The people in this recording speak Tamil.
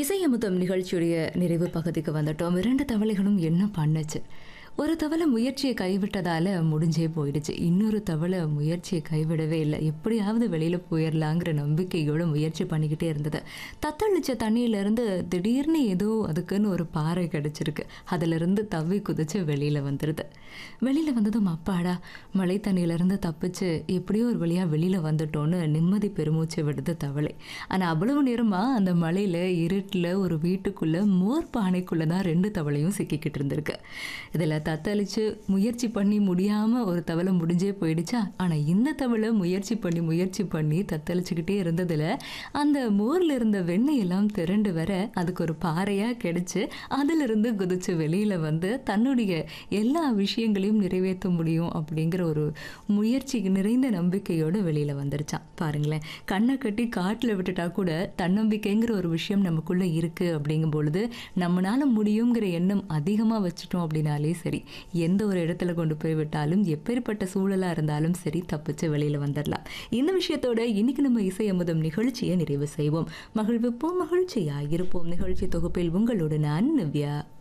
இசையமுதம் நிகழ்ச்சியுடைய நிறைவு பகுதிக்கு வந்துட்டோம் இரண்டு தவளைகளும் என்ன பண்ணுச்சு ஒரு தவளை முயற்சியை கைவிட்டதால முடிஞ்சே போயிடுச்சு இன்னொரு தவளை முயற்சியை கைவிடவே இல்லை எப்படியாவது வெளியில போயிடலாங்கிற நம்பிக்கையோட முயற்சி பண்ணிக்கிட்டே இருந்தது தத்தளிச்ச தண்ணியில இருந்து திடீர்னு ஏதோ அதுக்குன்னு ஒரு பாறை கிடைச்சிருக்கு அதுல இருந்து தவி குதிச்சு வெளியில வந்துடுது வெளியில வந்ததும் அப்பாடா மழை தண்ணியில இருந்து தப்பிச்சு எப்படியோ ஒரு வழியா வெளியில வந்துட்டோன்னு நிம்மதி பெருமூச்சு விடுது தவளை ஆனா அவ்வளவு நேரமா அந்த மலையில இருட்டுல ஒரு வீட்டுக்குள்ள மோர் பானைக்குள்ள தான் ரெண்டு தவளையும் சிக்கிக்கிட்டு இருந்திருக்கு இதுல தத்தளிச்சு முயற்சி பண்ணி முடியாம ஒரு தவளை முடிஞ்சே போயிடுச்சா ஆனா இந்த தவளை முயற்சி பண்ணி முயற்சி பண்ணி தத்தளிச்சுக்கிட்டே இருந்ததுல அந்த மோர்ல இருந்த வெண்ணெய் எல்லாம் திரண்டு வர அதுக்கு ஒரு பாறையா கிடைச்சு அதுல இருந்து குதிச்சு வெளியில வந்து தன்னுடைய எல்லா விஷயங்களையும் நிறைவேற்ற முடியும் அப்படிங்கிற ஒரு முயற்சி நிறைந்த நம்பிக்கையோட வெளியில வந்துருச்சான் பாருங்களேன் கண்ணை கட்டி காட்டுல விட்டுட்டா கூட தன்னம்பிக்கைங்கிற ஒரு விஷயம் நமக்குள்ள இருக்கு அப்படிங்கும் பொழுது நம்மளால முடியுங்கிற எண்ணம் அதிகமா வச்சுட்டோம் அப்படின்னாலே சரி எந்த ஒரு இடத்துல கொண்டு போய் விட்டாலும் எப்பேற்பட்ட சூழலா இருந்தாலும் சரி தப்பிச்சு வெளியில வந்துடலாம் இந்த விஷயத்தோட இன்னைக்கு நம்ம இசை அமுதம் நிகழ்ச்சியை நிறைவு செய்வோம் மகிழ்விப்போம் மகிழ்ச்சியா இருப்போம் நிகழ்ச்சி தொகுப்பில் உங்களோடு நான் நிவ்யா